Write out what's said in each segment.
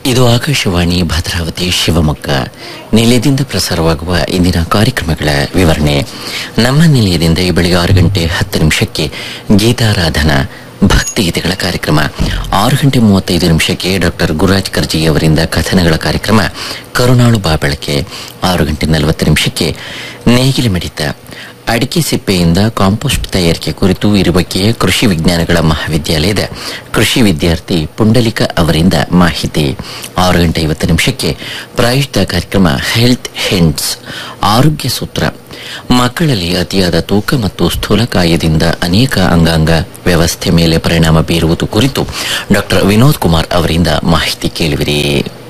ಇದು ಆಕಾಶವಾಣಿ ಭದ್ರಾವತಿ ಶಿವಮೊಗ್ಗ ನಿಲಯದಿಂದ ಪ್ರಸಾರವಾಗುವ ಇಂದಿನ ಕಾರ್ಯಕ್ರಮಗಳ ವಿವರಣೆ ನಮ್ಮ ನಿಲಯದಿಂದ ಈ ಬೆಳಿಗ್ಗೆ ಆರು ಗಂಟೆ ಹತ್ತು ನಿಮಿಷಕ್ಕೆ ಗೀತಾರಾಧನಾ ಭಕ್ತಿಗೀತೆಗಳ ಕಾರ್ಯಕ್ರಮ ಆರು ಗಂಟೆ ಮೂವತ್ತೈದು ನಿಮಿಷಕ್ಕೆ ಡಾಕ್ಟರ್ ಗುರುರಾಜ್ ಕರ್ಜಿ ಅವರಿಂದ ಕಥನಗಳ ಕಾರ್ಯಕ್ರಮ ಕರುಣಾಳು ಬಾಬೆಳಕೆ ಆರು ಗಂಟೆ ನಲವತ್ತು ನಿಮಿಷಕ್ಕೆ ನೇಗಿಲ ಮಿಡಿತ ಅಡಿಕೆ ಸಿಪ್ಪೆಯಿಂದ ಕಾಂಪೋಸ್ಟ್ ತಯಾರಿಕೆ ಕುರಿತು ಇರುವಕೆಯ ಕೃಷಿ ವಿಜ್ಞಾನಗಳ ಮಹಾವಿದ್ಯಾಲಯದ ಕೃಷಿ ವಿದ್ಯಾರ್ಥಿ ಪುಂಡಲಿಕ ಅವರಿಂದ ಮಾಹಿತಿ ಆರು ಗಂಟೆ ಐವತ್ತು ನಿಮಿಷಕ್ಕೆ ಪ್ರಾಯುಕ್ತ ಕಾರ್ಯಕ್ರಮ ಹೆಲ್ತ್ ಹೆಂಡ್ಸ್ ಆರೋಗ್ಯ ಸೂತ್ರ ಮಕ್ಕಳಲ್ಲಿ ಅತಿಯಾದ ತೂಕ ಮತ್ತು ಸ್ಥೂಲಕಾಯದಿಂದ ಅನೇಕ ಅಂಗಾಂಗ ವ್ಯವಸ್ಥೆ ಮೇಲೆ ಪರಿಣಾಮ ಬೀರುವುದು ಕುರಿತು ಡಾಕ್ಟರ್ ವಿನೋದ್ ಕುಮಾರ್ ಅವರಿಂದ ಮಾಹಿತಿ ಕೇಳುವಿರಿ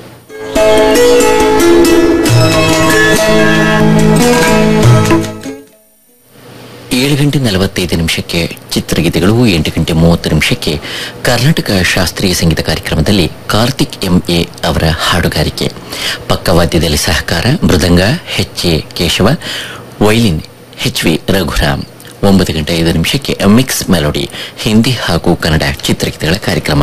ಏಳು ಗಂಟೆ ನಲವತ್ತೈದು ನಿಮಿಷಕ್ಕೆ ಚಿತ್ರಗೀತೆಗಳು ಎಂಟು ಗಂಟೆ ಮೂವತ್ತು ನಿಮಿಷಕ್ಕೆ ಕರ್ನಾಟಕ ಶಾಸ್ತ್ರೀಯ ಸಂಗೀತ ಕಾರ್ಯಕ್ರಮದಲ್ಲಿ ಕಾರ್ತಿಕ್ ಎಂಎ ಅವರ ಹಾಡುಗಾರಿಕೆ ಪಕ್ಕವಾದ್ಯದಲ್ಲಿ ಸಹಕಾರ ಮೃದಂಗ H A Keshava violin H V Raghuram ಒಂಬತ್ತು ಗಂಟೆ ಐದು ನಿಮಿಷಕ್ಕೆ ಮಿಕ್ಸ್ ಮೆಲೋಡಿ ಹಿಂದಿ ಹಾಗೂ ಕನ್ನಡ ಚಿತ್ರಗೀತೆಗಳ ಕಾರ್ಯಕ್ರಮ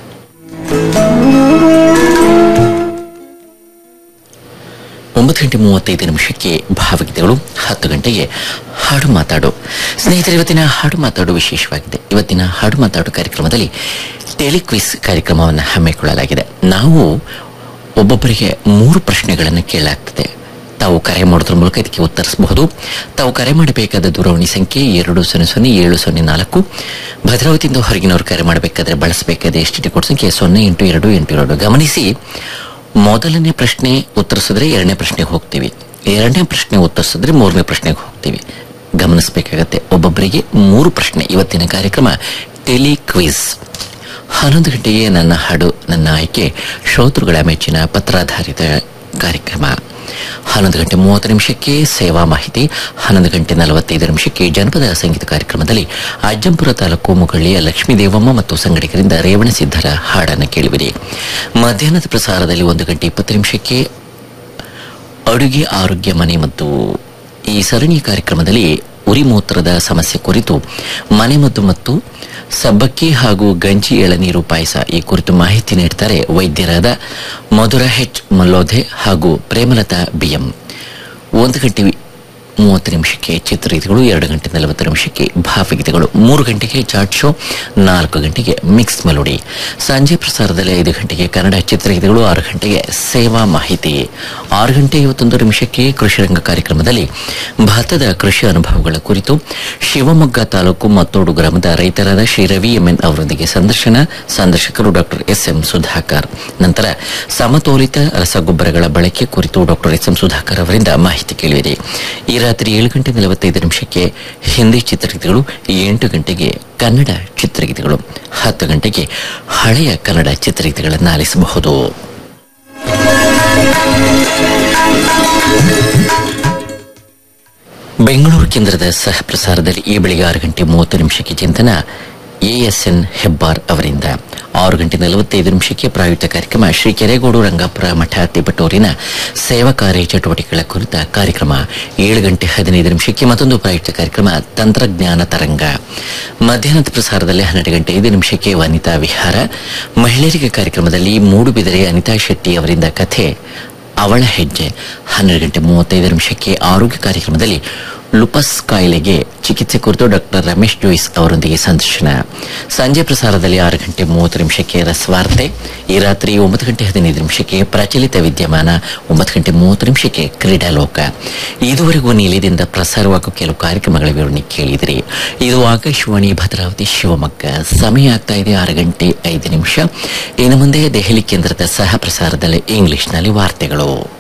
ಒಂಬತ್ತು ಗಂಟೆ ಮೂವತ್ತೈದು ನಿಮಿಷಕ್ಕೆ ಭಾವಗೀತೆಗಳು ಹತ್ತು ಗಂಟೆಗೆ ಹಾಡು ಮಾತಾಡು ಸ್ನೇಹಿತರೆ ಇವತ್ತಿನ ಹಾಡು ಮಾತಾಡು ವಿಶೇಷವಾಗಿದೆ ಇವತ್ತಿನ ಹಾಡು ಮಾತಾಡು ಕಾರ್ಯಕ್ರಮದಲ್ಲಿ ಟೆಲಿಕ್ವಿಸ್ ಕಾರ್ಯಕ್ರಮವನ್ನು ಹಮ್ಮಿಕೊಳ್ಳಲಾಗಿದೆ ನಾವು ಒಬ್ಬೊಬ್ಬರಿಗೆ ಮೂರು ಪ್ರಶ್ನೆಗಳನ್ನು ಕೇಳಲಾಗ್ತದೆ ತಾವು ಕರೆ ಮಾಡೋದ್ರ ಮೂಲಕ ಇದಕ್ಕೆ ಉತ್ತರಿಸಬಹುದು ತಾವು ಕರೆ ಮಾಡಬೇಕಾದ ದೂರವಾಣಿ ಸಂಖ್ಯೆ ಎರಡು ಸೊನ್ನೆ ಸೊನ್ನೆ ಏಳು ಸೊನ್ನೆ ನಾಲ್ಕು ಭದ್ರಾವತಿಯಿಂದ ಹೊರಗಿನವರು ಕರೆ ಮಾಡಬೇಕಾದ್ರೆ ಬಳಸಬೇಕಾದ ಎಸ್ ಟಿ ಕೋಡ್ ಸಂಖ್ಯೆ ಸೊನ್ನೆ ಎಂಟು ಎರಡು ಎಂಟು ಎರಡು ಗಮನಿಸಿ ಮೊದಲನೇ ಪ್ರಶ್ನೆ ಉತ್ತರಿಸಿದ್ರೆ ಎರಡನೇ ಪ್ರಶ್ನೆಗೆ ಹೋಗ್ತೀವಿ ಎರಡನೇ ಪ್ರಶ್ನೆ ಉತ್ತರಿಸಿದ್ರೆ ಮೂರನೇ ಪ್ರಶ್ನೆಗೆ ಹೋಗ್ತೀವಿ ಗಮನಿಸಬೇಕಾಗತ್ತೆ ಒಬ್ಬೊಬ್ಬರಿಗೆ ಮೂರು ಪ್ರಶ್ನೆ ಇವತ್ತಿನ ಕಾರ್ಯಕ್ರಮ ಟೆಲಿ ಕ್ವಿಜ್ ಹನ್ನೊಂದು ಗಂಟೆಗೆ ನನ್ನ ಹಾಡು ನನ್ನ ಆಯ್ಕೆ ಶ್ರೋತೃಗಳ ಮೆಚ್ಚಿನ ಪತ್ರಾಧಾರಿತ ಕಾರ್ಯಕ್ರಮ ಹನ್ನೊಂದು ಗಂಟೆ ಮೂವತ್ತು ನಿಮಿಷಕ್ಕೆ ಸೇವಾ ಮಾಹಿತಿ ಹನ್ನೊಂದು ಗಂಟೆ ನಲವತ್ತೈದು ನಿಮಿಷಕ್ಕೆ ಜನಪದ ಸಂಗೀತ ಕಾರ್ಯಕ್ರಮದಲ್ಲಿ ಅಜ್ಜಂಪುರ ತಾಲೂಕು ಮುಗಳ್ಳಿಯ ಲಕ್ಷ್ಮೀ ದೇವಮ್ಮ ಮತ್ತು ಸಂಘಟಕರಿಂದ ರೇವಣ ಸಿದ್ದರ ಹಾಡನ್ನು ಕೇಳುವಿರಿ ಮಧ್ಯಾಹ್ನದ ಪ್ರಸಾರದಲ್ಲಿ ಒಂದು ಗಂಟೆ ಇಪ್ಪತ್ತು ನಿಮಿಷಕ್ಕೆ ಅಡುಗೆ ಆರೋಗ್ಯ ಮನೆ ಮತ್ತು ಈ ಸರಣಿ ಕಾರ್ಯಕ್ರಮದಲ್ಲಿ ಉರಿಮೂತ್ರದ ಸಮಸ್ಯೆ ಕುರಿತು ಮನೆಮದ್ದು ಮತ್ತು ಸಬ್ಬಕ್ಕಿ ಹಾಗೂ ಗಂಜಿ ಎಳನೀರು ಪಾಯಸ ಈ ಕುರಿತು ಮಾಹಿತಿ ನೀಡ್ತಾರೆ ವೈದ್ಯರಾದ ಮಧುರ ಹೆಚ್ ಮಲ್ಲೋಧೆ ಹಾಗೂ ಪ್ರೇಮಲತಾ ಬಿಎಂ ಒಂದು ಗಂಟೆ ಮೂವತ್ತು ನಿಮಿಷಕ್ಕೆ ಚಿತ್ರಗೀತೆಗಳು ಎರಡು ಗಂಟೆ ನಲವತ್ತು ನಿಮಿಷಕ್ಕೆ ಭಾವಗೀತೆಗಳು ಮೂರು ಗಂಟೆಗೆ ಚಾಟ್ ಶೋ ನಾಲ್ಕು ಗಂಟೆಗೆ ಮಿಕ್ಸ್ ಮೆಲೋಡಿ ಸಂಜೆ ಪ್ರಸಾರದಲ್ಲಿ ಐದು ಗಂಟೆಗೆ ಕನ್ನಡ ಚಿತ್ರಗೀತೆಗಳು ಆರು ಗಂಟೆಗೆ ಸೇವಾ ಮಾಹಿತಿ ಆರು ಗಂಟೆ ಐವತ್ತೊಂದು ನಿಮಿಷಕ್ಕೆ ಕೃಷಿ ರಂಗ ಕಾರ್ಯಕ್ರಮದಲ್ಲಿ ಭತ್ತದ ಕೃಷಿ ಅನುಭವಗಳ ಕುರಿತು ಶಿವಮೊಗ್ಗ ತಾಲೂಕು ಮತ್ತೋಡು ಗ್ರಾಮದ ರೈತರಾದ ಶ್ರೀ ರವಿ ಎಂಎನ್ ಅವರೊಂದಿಗೆ ಸಂದರ್ಶನ ಸಂದರ್ಶಕರು ಡಾಕ್ಟರ್ ಎಸ್ ಎಂ ಸುಧಾಕರ್ ನಂತರ ಸಮತೋಲಿತ ರಸಗೊಬ್ಬರಗಳ ಬಳಕೆ ಕುರಿತು ಡಾಕ್ಟರ್ ಎಸ್ ಎಂ ಸುಧಾಕರ್ ಅವರಿಂದ ಮಾಹಿತಿ ಕೇಳಿದಿರಿ ಈ ರಾತ್ರಿ ಏಳು ಗಂಟೆ ನಲವತ್ತೈದು ನಿಮಿಷಕ್ಕೆ ಹಿಂದಿ ಚಿತ್ರಗೀತೆಗಳು ಎಂಟು ಗಂಟೆಗೆ ಕನ್ನಡ ಚಿತ್ರಗೀತೆಗಳು ಹತ್ತು ಗಂಟೆಗೆ ಹಳೆಯ ಕನ್ನಡ ಚಿತ್ರಗೀತೆಗಳನ್ನು ಆಲಿಸಬಹುದು ಬೆಂಗಳೂರು ಕೇಂದ್ರದ ಸಹ ಪ್ರಸಾರದಲ್ಲಿ ಈ ಬೆಳಿಗ್ಗೆ ಆರು ಗಂಟೆ ಮೂವತ್ತು ನಿಮಿಷಕ್ಕೆ ಚಿಂತನ ಎಎಸ್ಎನ್ ಹೆಬ್ಬಾರ್ ಅವರಿಂದ ಆರು ಗಂಟೆ ನಲವತ್ತೈದು ನಿಮಿಷಕ್ಕೆ ಪ್ರಾಯುಕ್ತ ಕಾರ್ಯಕ್ರಮ ಶ್ರೀ ಕೆರೆಗೋಡು ರಂಗಾಪುರ ಮಠ ತಿಪಟೂರಿನ ಸೇವಾ ಕಾರ್ಯ ಚಟುವಟಿಕೆಗಳ ಕುರಿತ ಕಾರ್ಯಕ್ರಮ ಏಳು ಗಂಟೆ ಹದಿನೈದು ನಿಮಿಷಕ್ಕೆ ಮತ್ತೊಂದು ಪ್ರಾಯುಕ್ತ ಕಾರ್ಯಕ್ರಮ ತಂತ್ರಜ್ಞಾನ ತರಂಗ ಮಧ್ಯಾಹ್ನದ ಪ್ರಸಾರದಲ್ಲಿ ಹನ್ನೆರಡು ಗಂಟೆ ಐದು ನಿಮಿಷಕ್ಕೆ ವನಿತಾ ವಿಹಾರ ಮಹಿಳೆಯರಿಗೆ ಕಾರ್ಯಕ್ರಮದಲ್ಲಿ ಮೂಡುಬಿದರೆ ಅನಿತಾ ಶೆಟ್ಟಿ ಅವರಿಂದ ಕಥೆ ಅವಳ ಹೆಜ್ಜೆ ಹನ್ನೆರಡು ಗಂಟೆ ಮೂವತ್ತೈದು ನಿಮಿಷಕ್ಕೆ ಆರೋಗ್ಯ ಕಾರ್ಯಕ್ರಮದಲ್ಲಿ ಲುಪಸ್ ಕಾಯಿಲೆಗೆ ಚಿಕಿತ್ಸೆ ಕುರಿತು ಡಾಕ್ಟರ್ ರಮೇಶ್ ಜೋಯಿಸ್ ಅವರೊಂದಿಗೆ ಸಂದರ್ಶನ ಸಂಜೆ ಪ್ರಸಾರದಲ್ಲಿ ಆರು ಗಂಟೆ ಮೂವತ್ತು ನಿಮಿಷಕ್ಕೆ ರಸವಾರ್ತೆ ಈ ರಾತ್ರಿ ಒಂಬತ್ತು ಗಂಟೆ ಹದಿನೈದು ನಿಮಿಷಕ್ಕೆ ಪ್ರಚಲಿತ ವಿದ್ಯಮಾನ ಒಂಬತ್ತು ಗಂಟೆ ಮೂವತ್ತು ನಿಮಿಷಕ್ಕೆ ಕ್ರೀಡಾಲೋಕ ಇದುವರೆಗೂ ನಿಲಯದಿಂದ ಪ್ರಸಾರವಾಗುವ ಕೆಲವು ಕಾರ್ಯಕ್ರಮಗಳ ವಿವರಣೆ ಕೇಳಿದಿರಿ ಇದು ಆಕಾಶವಾಣಿ ಭದ್ರಾವತಿ ಶಿವಮೊಗ್ಗ ಸಮಯ ಆಗ್ತಾ ಇದೆ ಆರು ಗಂಟೆ ಐದು ನಿಮಿಷ ಇನ್ನು ಮುಂದೆ ದೆಹಲಿ ಕೇಂದ್ರದ ಸಹ ಪ್ರಸಾರದಲ್ಲಿ ಇಂಗ್ಲಿಷ್ನಲ್ಲಿ ವಾರ್ತೆಗಳು